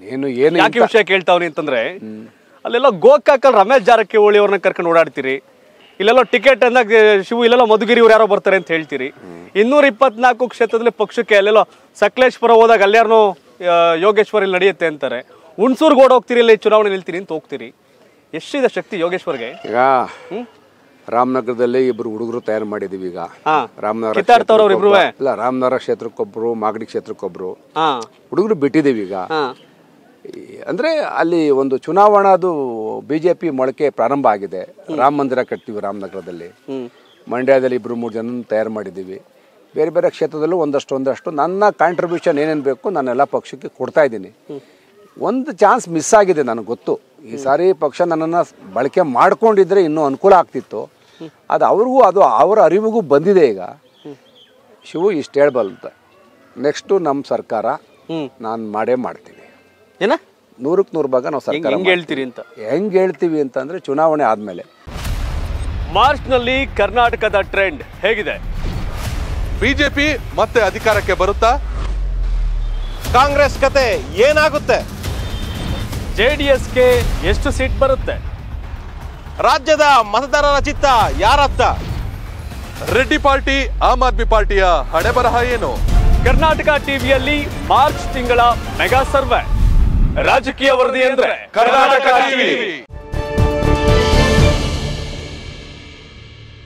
ಏನು ಏನು ಯಾಕೆ ವಿಷಯ ಕೇಳ್ತಾವ್ನಿ ಅಂತಂದ್ರೆ ಅಲ್ಲೆಲ್ಲ ಗೋಕಾಕಲ್ ರಮೇಶ್ ಜಾರಕಿಹೊಳಿ ಅವ್ರನ್ನ ಕರ್ಕೊಂಡು ಓಡಾಡ್ತೀರಿ ಇಲ್ಲೆಲ್ಲ ಟಿಕೆಟ್ ಅಂದಾಗ ಶಿವು ಇಲ್ಲೆಲ್ಲ ಮಧುಗಿರಿ ಇವ್ರು ಯಾರೋ ಬರ್ತಾರೆ ಅಂತ ಹೇಳ್ತೀರಿ ಇನ್ನೂರ ಇಪ್ಪತ್ನಾಲ್ಕು ಕ್ಷೇತ್ರದಲ್ಲಿ ಪಕ್ಷಕ್ಕೆ ಅಲ್ಲೆಲ್ಲ ಸಕಲೇಶ್ಪುರ ಹೋದಾಗ ಅಲ್ಯಾರನೋ ಯೋಗೇಶ್ವರ್ ಇಲ್ಲಿ ನಡೆಯುತ್ತೆ ಅಂತಾರೆ ಹುಣಸೂರ್ಗೆ ಓಡ್ ಹೋಗ್ತೀರಿ ಇಲ್ಲಿ ಚುನಾವಣೆ ನಿಲ್ತೀನಿ ಅಂತ ಹೋಗ್ತೀರಿ ಎಷ್ಟಿದೆ ಶಕ್ತಿ ಯೋಗೇಶ್ವರ್ಗೆ ಈಗ ರಾಮನಗರದಲ್ಲಿ ಇಬ್ರು ಹುಡುಗರು ತಯಾರು ಮಾಡಿದೀವಿ ಈಗ ಹಾ. ರಾಮನಗರ ಕಿತ್ತಾಡ್ತವ್ರು ಅವ್ರು ಕ್ಷೇತ್ರಕ್ಕೊಬ್ಬ- ಇಬ್ರುವೆ? ಇಲ್ಲ ರಾಮನಗರ ಕ್ಷೇತ್ರಕ್ಕೊಬ್ರು ಮಾಗಡಿ ಕ್ಷೇತ್ರಕ್ಕೊಬ್ರು ಹಾ ಹುಡುಗರು ಬಿಟ್ಟಿದ್ದೀವಿ ಈಗ ಹಾ ಈ- ಅಂದ್ರೆ ಅಲ್ಲಿ ಒಂದು ಚುನಾವಣಾದು ಬಿಜೆಪಿ ಮೊಳಕೆ ಪ್ರಾರಂಭ ಆಗಿದೆ ರಾಮ ಮಂದಿರ ಕಟ್ತೀವಿ ರಾಮನಗರದಲ್ಲಿ ಮಂಡ್ಯದಲ್ಲಿ ಇಬ್ರು ಮೂರು ಜನ ತಯಾರು ಮಾಡಿದ್ದೀವಿ ಬೇರೆ ಬೇರೆ ಕ್ಷೇತ್ರದಲ್ಲೂ ಒಂದಷ್ಟು ಒಂದಷ್ಟು ನನ್ನ ಕಾಂಟ್ರಿಬ್ಯೂಷನ್ ಏನೇನು ಬೇಕು ನಾನೆಲ್ಲ ಪಕ್ಷಕ್ಕೆ ಕೊಡ್ತಾ ಇದ್ದೀನಿ ಒಂದು ಚಾನ್ಸ್ ಮಿಸ್ ಆಗಿದೆ ನನಗೆ ಗೊತ್ತು ಈ ಸಾರಿ ಪಕ್ಷ ನನ್ನನ್ನು ಬಳಕೆ ಮಾಡ್ಕೊಂಡಿದ್ರೆ ಇನ್ನೂ ಅನುಕೂಲ ಆಗ್ತಿತ್ತು ಅದು ಅವ್ರಿಗೂ ಅದು ಅವರ ಅರಿವಿಗೂ ಬಂದಿದೆ ಈಗ ಶಿವು ಇಷ್ಟು ಹೇಳ್ಬಲ್ತ ನೆಕ್ಸ್ಟು ನಮ್ಮ ಸರ್ಕಾರ ನಾನು ಮಾಡೇ ಮಾಡ್ತೀನಿ ಏನ ನೂರಕ್ಕೆ ನೂರು ಭಾಗ ನಾವು ಹೆಂಗ್ ಸರ್ಕಾರ ಹೆಂಗ್ ಹೇಳ್ತೀರಿ ಅಂತ ಹೆಂಗ್ ಹೇಳ್ತೀವಿ ಅಂತಂದ್ರೆ ಚುನಾವಣೆ ಆದ್ಮೇಲೆ ಮಾರ್ಚ್ ನಲ್ಲಿ ಕರ್ನಾಟಕದ ಟ್ರೆಂಡ್ ಹೇಗಿದೆ ಬಿಜೆಪಿ ಮತ್ತೆ ಅಧಿಕಾರಕ್ಕೆ ಬರುತ್ತಾ ಕಾಂಗ್ರೆಸ್ ಕತೆ ಏನಾಗುತ್ತೆ ಜೆಡಿಎಸ್ಗೆ ಎಷ್ಟು ಸೀಟ್ ಬರುತ್ತೆ ರಾಜ್ಯದ ಮತದಾರರ ಚಿತ್ತ ಯಾರತ್ತ ರೆಡ್ಡಿ ಪಾರ್ಟಿ ಆಮ್ ಆದ್ಮಿ ಪಾರ್ಟಿಯ ಹಣೆ ಬರಹ ಏನು ಕರ್ನಾಟಕ ಟಿವಿಯಲ್ಲಿ ಮಾರ್ಚ್ ತಿಂಗಳ ಮೆಗಾ ಸರ್ವೆ ರಾಜಕೀಯ ವರದಿ ಅಂದ್ರೆ ಕರ್ನಾಟಕ ಟಿವಿ